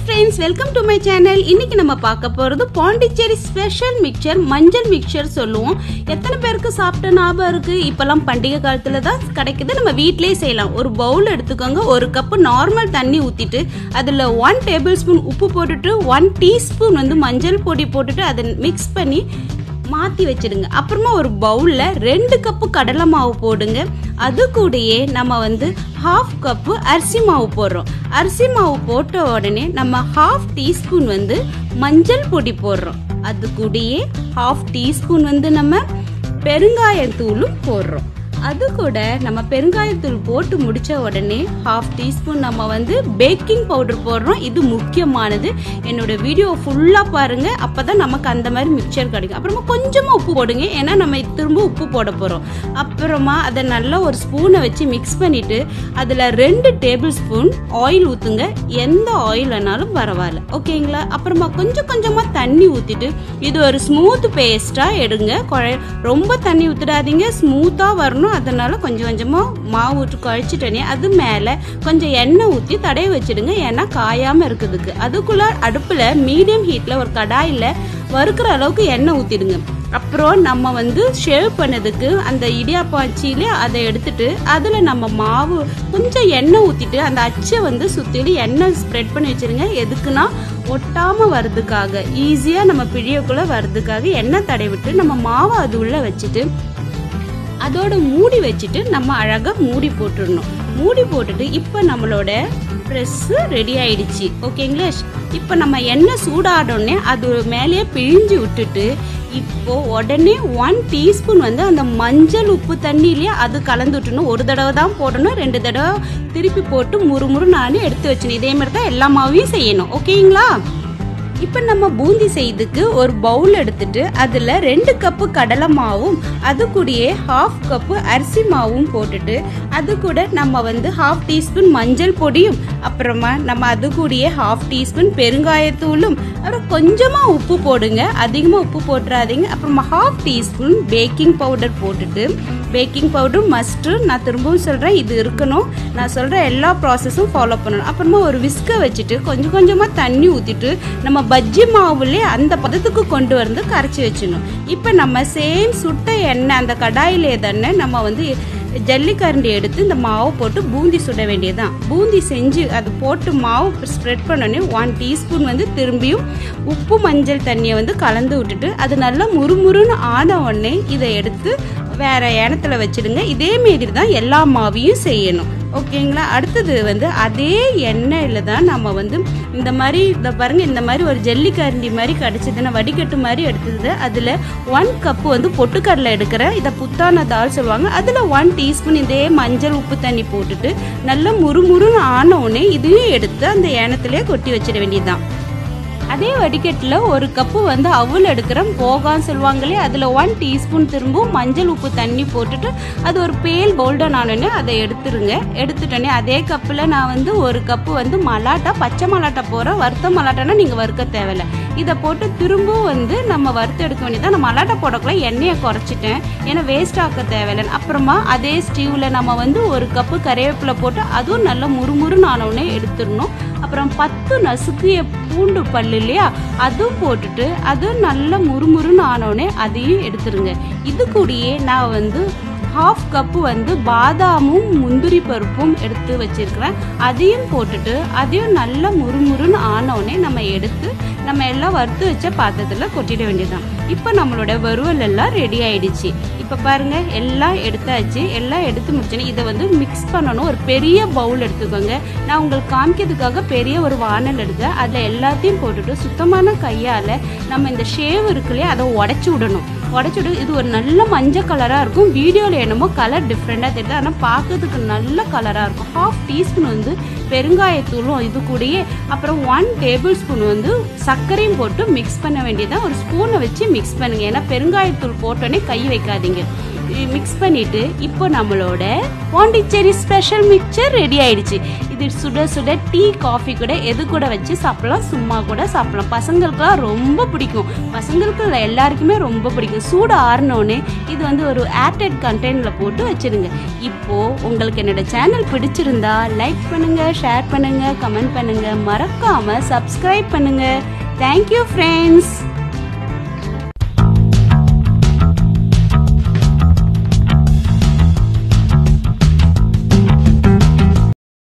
friends welcome to my channel இன்னைக்கு நம்ம பார்க்க போறது பாண்டிச்சேரி ஸ்பெஷல் மிக்சர் மஞ்சள் மிக்சர் சொல்லுவோம் எத்தனை பேருக்கு சாப்பிட்ட ஞாபகம் இருக்கு இப்பெல்லாம் பண்டிகை காலத்துல தான் கிடைக்குது நம்ம வீட்லயே செய்யலாம் ஒரு பவுல் எடுத்துக்கோங்க ஒரு கப்பு நார்மல் தண்ணி ஊத்திட்டு அதுல ஒன் டேபிள் ஸ்பூன் உப்பு போட்டுட்டு ஒன் டீஸ்பூன் வந்து மஞ்சள் பொடி போட்டுட்டு அதை மிக்ஸ் பண்ணி மாற்றி வச்சிடுங்க அப்புறமா ஒரு பவுலில் ரெண்டு கப்பு கடலை மாவு போடுங்க அது கூடயே நம்ம வந்து ஹாஃப் கப்பு அரிசி மாவு போடுறோம் அரிசி மாவு போட்ட உடனே நம்ம ஹாஃப் டீஸ்பூன் வந்து மஞ்சள் பொடி போடுறோம் அது கூடயே ஹாஃப் டீஸ்பூன் வந்து நம்ம பெருங்காயத்தூளும் போடுறோம் அது கூட நம்ம பெருங்காயத்தூள் போட்டு முடிச்ச உடனே ஹாஃப் டீஸ்பூன் நம்ம வந்து பேக்கிங் பவுடர் போடுறோம் இது முக்கியமானது என்னோட வீடியோ ஃபுல்லாக பாருங்க அப்பதான் நமக்கு அந்த மாதிரி மிக்சர் கிடைக்கும் அப்புறமா கொஞ்சமாக உப்பு போடுங்க ஏன்னா நம்ம திரும்ப உப்பு போட போகிறோம் அப்புறமா அதை நல்லா ஒரு ஸ்பூனை வச்சு மிக்ஸ் பண்ணிட்டு அதில் ரெண்டு டேபிள் ஸ்பூன் ஆயில் ஊற்றுங்க எந்த ஆயில் வேணாலும் பரவாயில்ல ஓகேங்களா அப்புறமா கொஞ்சம் கொஞ்சமாக தண்ணி ஊற்றிட்டு இது ஒரு ஸ்மூத் பேஸ்ட்டாக எடுங்க குழ ரொம்ப தண்ணி ஊற்றிடாதீங்க ஸ்மூத்தாக வரணும் அதனால கொஞ்சம் கொஞ்சமாக மாவு விட்டு குழச்சிட்டனே அது மேலே கொஞ்சம் எண்ணெய் ஊற்றி தடவி வச்சிடுங்க ஏன்னா காயாமல் இருக்குதுக்கு அதுக்குள்ள அடுப்பில் மீடியம் ஹீட்டில் ஒரு கடாயில் வறுக்கிற அளவுக்கு எண்ணெய் ஊற்றிடுங்க அப்புறம் நம்ம வந்து ஷேவ் பண்ணதுக்கு அந்த இடியாப்பாச்சியில அதை எடுத்துட்டு அதில் நம்ம மாவு கொஞ்சம் எண்ணெய் ஊற்றிட்டு அந்த அச்சை வந்து சுற்றிலும் எண்ணெய் ஸ்ப்ரெட் பண்ணி வச்சிருங்க எதுக்குன்னா ஒட்டாம வர்றதுக்காக ஈஸியாக நம்ம பிழியக்குள்ள வர்றதுக்காக எண்ணெய் தடவிட்டு நம்ம மாவை அது உள்ள வச்சுட்டு அதோட மூடி வச்சுட்டு நம்ம அழகாக மூடி போட்டுடணும் மூடி போட்டுட்டு இப்போ நம்மளோட ப்ரெஸ்ஸு ரெடி ஆயிடுச்சு ஓகேங்களா இப்போ நம்ம எண்ணெய் சூடாடோடனே அது மேலேயே பிழிஞ்சு விட்டுட்டு இப்போ உடனே ஒன் டீஸ்பூன் வந்து அந்த மஞ்சள் உப்பு தண்ணியிலேயே அது கலந்து விட்டணும் ஒரு தடவை தான் போடணும் ரெண்டு தடவை திருப்பி போட்டு முறுமுறு நானும் எடுத்து வச்சணும் இதே மாதிரி தான் எல்லா மாவையும் செய்யணும் ஓகேங்களா இப்போ நம்ம பூந்தி செய்யறதுக்கு ஒரு பவுல் எடுத்துட்டு அதில் ரெண்டு கப்பு கடலை மாவும் அது கூடயே ஹாஃப் கப்பு அரிசி மாவும் போட்டுட்டு அது கூட நம்ம வந்து ஹாஃப் டீஸ்பூன் மஞ்சள் பொடியும் அப்புறமா நம்ம அது கூடயே ஹாஃப் டீஸ்பூன் பெருங்காயத்தூளும் அப்புறம் கொஞ்சமாக உப்பு போடுங்க அதிகமாக உப்பு போட்டுறாதீங்க அப்புறமா ஹாஃப் டீஸ்பூன் பேக்கிங் பவுடர் போட்டுட்டு பேக்கிங் பவுடர் மஸ்ட்டு நான் திரும்பவும் சொல்கிறேன் இது இருக்கணும் நான் சொல்கிற எல்லா ப்ராசஸும் ஃபாலோ பண்ணணும் அப்புறமா ஒரு விஸ்கை வச்சுட்டு கொஞ்சம் கொஞ்சமாக தண்ணி ஊற்றிட்டு நம்ம பஜ்ஜி மாவுலேயே அந்த பதத்துக்கு கொண்டு வந்து கரைச்சி வச்சிடணும் இப்போ நம்ம சேம் சுட்ட எண்ணெய் அந்த கடாயிலே தானே நம்ம வந்து ஜல்லிக்கரண்டி எடுத்து இந்த மாவு போட்டு பூந்தி சுட வேண்டியதுதான் பூந்தி செஞ்சு அது போட்டு மாவு ஸ்ப்ரெட் பண்ணோடனே ஒன் டீஸ்பூன் வந்து திரும்பியும் உப்பு மஞ்சள் தண்ணியை வந்து கலந்து விட்டுட்டு அது நல்லா முறுமுறுன்னு ஆன உடனே இதை எடுத்து வேற இடத்துல வச்சிடுங்க இதே மாரி தான் எல்லா மாவையும் செய்யணும் ஓகேங்களா அடுத்தது வந்து அதே எண்ணெயில் தான் நம்ம வந்து இந்த மாதிரி இந்த பாருங்க இந்த மாதிரி ஒரு ஜல்லிக்கரண்டி மாதிரி கிடச்சிதுன்னா வடிகட்டு மாதிரி எடுத்தது அதில் ஒன் கப்பு வந்து பொட்டுக்கடலை எடுக்கிறேன் இதை புத்தான தால் சொல்லுவாங்க அதில் ஒன் டீஸ்பூன் இதே மஞ்சள் உப்பு தண்ணி போட்டுட்டு நல்லா முறுமுறுன்னு ஆன உடனே இதையும் எடுத்து அந்த எண்ணத்துலேயே கொட்டி வச்சிட வேண்டியதுதான் அதே வடிகட்டில் ஒரு கப்பு வந்து அவுல் எடுக்கிறேன் போகான்னு சொல்லுவாங்களே அதில் ஒன் டீஸ்பூன் திரும்பவும் மஞ்சள் உப்பு தண்ணி போட்டுட்டு அது ஒரு பேல் கோல்டன் ஆனோடனே அதை எடுத்துருங்க எடுத்துட்டோன்னே அதே கப்பில் நான் வந்து ஒரு கப்பு வந்து மலாட்டா பச்சை மலாட்டா போகிறேன் வறுத்த மலாட்டானா நீங்கள் வறுக்க தேவையில்ல இதை போட்டு திரும்பவும் வந்து நம்ம வறுத்து எடுக்க வேண்டியதான் நான் மலாட்டா போடக்குள்ள எண்ணெயை குறைச்சிட்டேன் ஏன்னா வேஸ்ட் ஆக்க தேவையில்லை அப்புறமா அதே ஸ்டீவில் நம்ம வந்து ஒரு கப்பு கறிவேப்பிலை போட்டு அதுவும் நல்லா முறுமுறுன்னு ஆனவுடனே எடுத்துடணும் அப்புறம் பத்து நசுக்கிய பூண்டு பல்லு இல்லையா அதுவும் போட்டுட்டு அதுவும் நல்லா முறுமுறுன்னு ஆனோடனே அதையும் எடுத்துருங்க இது கூடயே நான் வந்து ஹாஃப் கப்பு வந்து பாதாமும் முந்திரி பருப்பும் எடுத்து வச்சிருக்கிறேன் அதையும் போட்டுட்டு அதையும் நல்லா முறுமுறுன்னு ஆனோடனே நம்ம எடுத்து நம்ம எல்லாம் வறுத்து வச்ச பாத்திரத்தில் கொட்டிட வேண்டியதுதான் இப்போ நம்மளோட வறுவல் எல்லாம் ரெடி ஆயிடுச்சு இப்போ பாருங்க எல்லாம் எடுத்தாச்சு எல்லாம் எடுத்து முடிச்சோன்னே இதை வந்து மிக்ஸ் பண்ணணும் ஒரு பெரிய பவுல் எடுத்துக்கோங்க நான் உங்களுக்கு காமிக்கிறதுக்காக பெரிய ஒரு வானல் எடுத்தேன் அதில் எல்லாத்தையும் போட்டுட்டு சுத்தமான கையால் நம்ம இந்த ஷேவ் இருக்குல்லையே அதை உடச்சி விடணும் உடச்சி விடு இது ஒரு நல்ல மஞ்சள் கலராக இருக்கும் வீடியோவில் என்னமோ கலர் டிஃப்ரெண்ட்டாக தெரியுது ஆனால் பார்க்கறதுக்கு நல்ல கலராக இருக்கும் ஹாஃப் டீஸ்பூன் வந்து பெருங்காயத்தூளும் இது கூடயே அப்புறம் ஒன் டேபிள் ஸ்பூன் வந்து சர்க்கரையும் போட்டு மிக்ஸ் பண்ண வேண்டியதான் ஒரு ஸ்பூனை வச்சு மிக்ஸ் பண்ணுங்க ஏன்னா பெருங்காயத்தூள் போட்டோன்னே கை வைக்காதீங்க மிக்ஸ் பண்ணிட்டு இப்போ நம்மளோட பாண்டிச்சேரி ஸ்பெஷல் மிக்சர் ரெடி ஆயிடுச்சு இது சுட சுட டீ காஃபி கூட எது கூட வச்சு சாப்பிடலாம் சும்மா கூட சாப்பிடலாம் பசங்களுக்குலாம் ரொம்ப பிடிக்கும் பசங்களுக்கு இல்ல, எல்லாருக்குமே ரொம்ப பிடிக்கும் சூடு ஆறினோன்னே இது வந்து ஒரு ஏர்டெட் கண்டெய்னர்ல போட்டு வச்சிருங்க இப்போ உங்களுக்கு என்னோட சேனல் பிடிச்சிருந்தா லைக் பண்ணுங்க ஷேர் பண்ணுங்க கமெண்ட் பண்ணுங்க மறக்காம சப்ஸ்கிரைப் பண்ணுங்க தேங்க்யூ ஃப்ரெண்ட்ஸ்